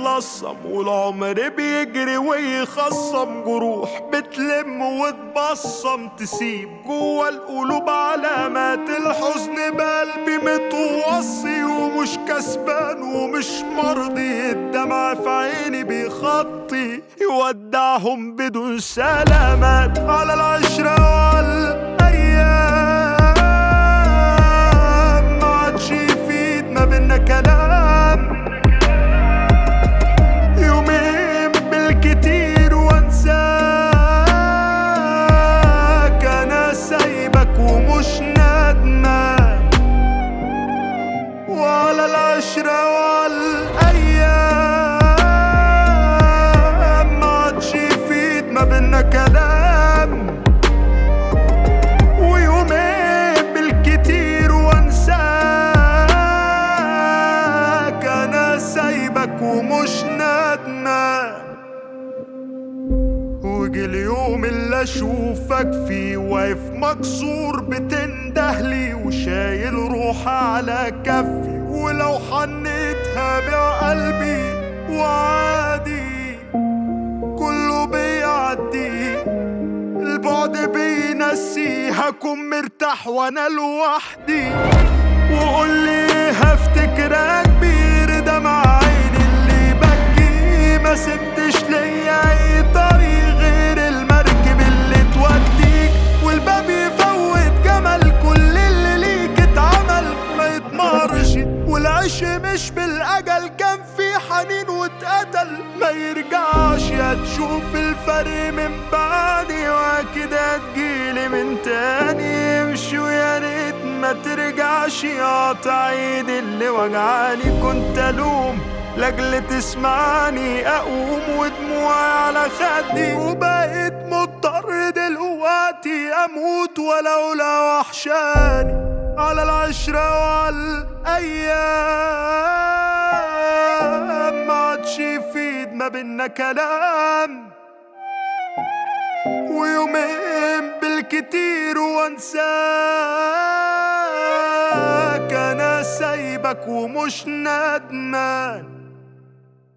بتلصم والعمر بيجري ويخصم جروح بتلم وتبصم تسيب جوا القلوب علامات الحزن بقلبي متوصي ومش كسبان ومش مرضي الدمع في عيني بيخطي يودعهم بدون سلامات على العشرة والأيام ما عادش يفيد ما بينا كلام يومين بالكتير وانساك انا سايبك ومش ندمان وعلى العشرة والأيام ما عادش يفيد ما بينا كلام ويومين بالكتير وانساك انا سايبك ومش ندمان وجي اليوم اللي اشوفك فيه واقف مكسور بتندهلي وشايل روح على كفي ولو حنيتها بقلبي وعادي كله بيعدي البعد بينسي هكون مرتاح وانا لوحدي وقول لي هفتكرك كبير دمع عيني اللي بكي ما سبتش ليا اي طريق غير المركب اللي توديك والباب يفوت جمل كل اللي ليك اتعمل ما يتمرش والعيش مش بالاجل كان في حنين واتقتل ما يرجعش يا تشوف الفرق من بعدي واكيد هتجيلي من تاني امشي ويا ريت ما ترجعش يقطع ايدي اللي وجعاني كنت الوم لاجل تسمعني اقوم ودموعي على خدي وبقيت مضطر دلوقتي اموت ولو لا وحشاني على العشرة والأيام ما عادش يفيد ما بينا كلام ويومين بالكتير وانساك انا سايبك ومش ندمان